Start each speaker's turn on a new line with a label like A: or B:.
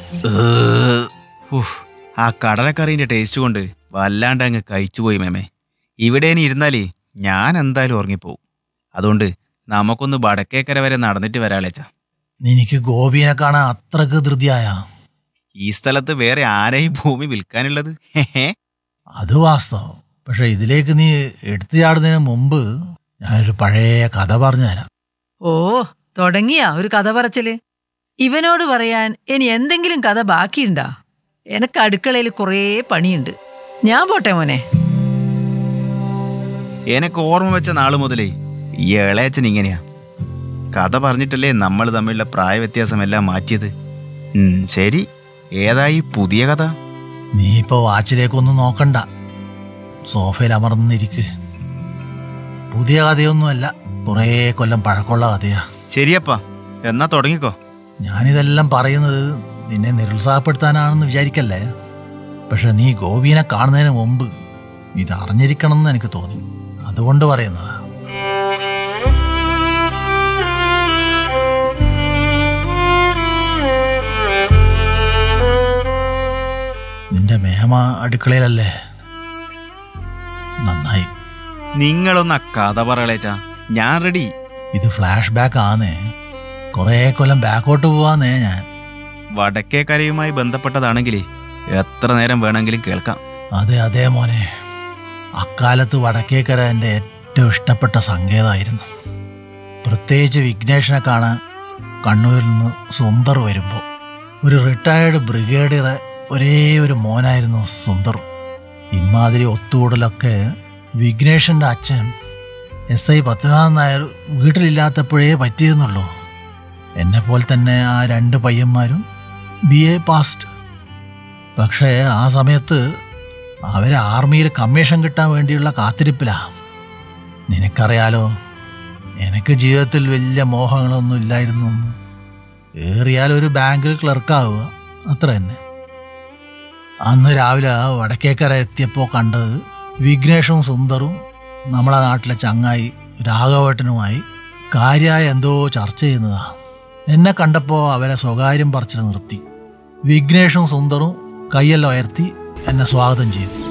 A: ഉഫ്, ആ കടലക്കറീന്റെ ടേസ്റ്റ് കൊണ്ട് വല്ലാണ്ട് അങ്ങ് കഴിച്ചുപോയി മേമേ ഇവിടെ ഇനി ഇരുന്നാലേ ഞാൻ എന്തായാലും ഉറങ്ങിപ്പോവും അതുകൊണ്ട് നമുക്കൊന്ന് വടക്കേക്കര വരെ നടന്നിട്ട് വരാളേച്ച
B: നിനക്ക് ഗോപിയെ കാണാൻ അത്രക്ക് ധൃതിയായ
A: ഈ സ്ഥലത്ത് വേറെ ആരെയും ഭൂമി വിൽക്കാനുള്ളത് ഹെഹേ.
B: അത് വാസ്തവം പക്ഷെ ഇതിലേക്ക് നീ എടുത്തു ചാടുന്നതിന് മുമ്പ് ഞാനൊരു പഴയ കഥ പറഞ്ഞുതരാം
C: ഓ തുടങ്ങിയാ ഒരു കഥ പറച്ചില് ഇവനോട് പറയാൻ ഇനി എന്തെങ്കിലും കഥ ബാക്കിയുണ്ടാ എനക്ക് അടുക്കളയിൽ കുറേ പണിയുണ്ട് ഞാൻ പോട്ടെ മോനെ
A: എനക്ക് ഓർമ്മ വെച്ച നാള് മുതലേ ഈ ഇളയച്ചൻ ഇങ്ങനെയാ കഥ പറഞ്ഞിട്ടല്ലേ നമ്മൾ തമ്മിലുള്ള പ്രായ വ്യത്യാസമെല്ലാം മാറ്റിയത് ഉം, ശരി ഏതായി പുതിയ കഥ
B: നീ ഇപ്പൊ വാച്ചിലേക്കൊന്നും നോക്കണ്ട സോഫയിൽ അമർന്നിരിക്ക് പുതിയ കഥയൊന്നുമല്ല കുറേ കൊല്ലം പഴക്കമുള്ള കഥയാ
A: ശരിയപ്പാ എന്നാ തുടങ്ങിക്കോ
B: ഞാനിതെല്ലാം പറയുന്നത് നിന്നെ നിരുത്സാഹപ്പെടുത്താനാണെന്ന് വിചാരിക്കല്ലേ പക്ഷെ നീ ഗോപീനെ കാണുന്നതിന് മുമ്പ് ഇത് അറിഞ്ഞിരിക്കണം എന്ന് എനിക്ക് തോന്നി അതുകൊണ്ട് പറയുന്നതാ നിന്റെ മേമ അടുക്കളയിലല്ലേ നന്നായി
A: നിങ്ങളൊന്ന് ആ കഥ പറയളേച്ചാ ഞാൻ റെഡി
B: ഇത് ഫ്ലാഷ് ബാക്ക് ആന്നേ കുറേ കൊല്ലം ബാക്കോട്ട് പോവാന്നേ ഞാൻ
A: വടക്കേക്കരയുമായി ബന്ധപ്പെട്ടതാണെങ്കിലേ എത്ര നേരം വേണമെങ്കിലും കേൾക്കാം
B: അതെ അതെ മോനെ അക്കാലത്ത് വടക്കേക്കര എൻ്റെ ഏറ്റവും ഇഷ്ടപ്പെട്ട സങ്കേതമായിരുന്നു പ്രത്യേകിച്ച് വിഘ്നേഷിനെ കാണാൻ കണ്ണൂരിൽ നിന്ന് സുന്ദർ വരുമ്പോൾ ഒരു റിട്ടയേർഡ് ബ്രിഗേഡിയറെ ഒരേ ഒരു മോനായിരുന്നു സുന്ദർ ഇമാതിരി ഒത്തുകൂടലൊക്കെ വിഘ്നേഷിൻ്റെ അച്ഛൻ എസ് ഐ പത്മനാഭൻ നായർ വീട്ടിലില്ലാത്തപ്പോഴേ പറ്റിയിരുന്നുള്ളൂ എന്നെപ്പോലെ തന്നെ ആ രണ്ട് പയ്യന്മാരും ബി എ പാസ്റ്റ് പക്ഷേ ആ സമയത്ത് അവരെ ആർമിയിൽ കമ്മീഷൻ കിട്ടാൻ വേണ്ടിയുള്ള കാത്തിരിപ്പിലാ നിനക്കറിയാലോ എനിക്ക് ജീവിതത്തിൽ വലിയ മോഹങ്ങളൊന്നും ഇല്ലായിരുന്നു ഏറിയാൽ ഒരു ബാങ്കിൽ ക്ലർക്കാവുക അത്ര തന്നെ അന്ന് രാവിലെ വടക്കേക്കര എത്തിയപ്പോൾ കണ്ടത് വിഘ്നേഷും സുന്ദറും നമ്മളെ നാട്ടിലെ ചങ്ങായി രാഘവേട്ടനുമായി കാര്യമായ എന്തോ ചർച്ച ചെയ്യുന്നതാ എന്നെ കണ്ടപ്പോൾ അവരെ സ്വകാര്യം പറിച്ചിട്ട് നിർത്തി വിഘ്നേഷും സുന്ദറും കൈയെല്ലാം ഉയർത്തി എന്നെ സ്വാഗതം ചെയ്തു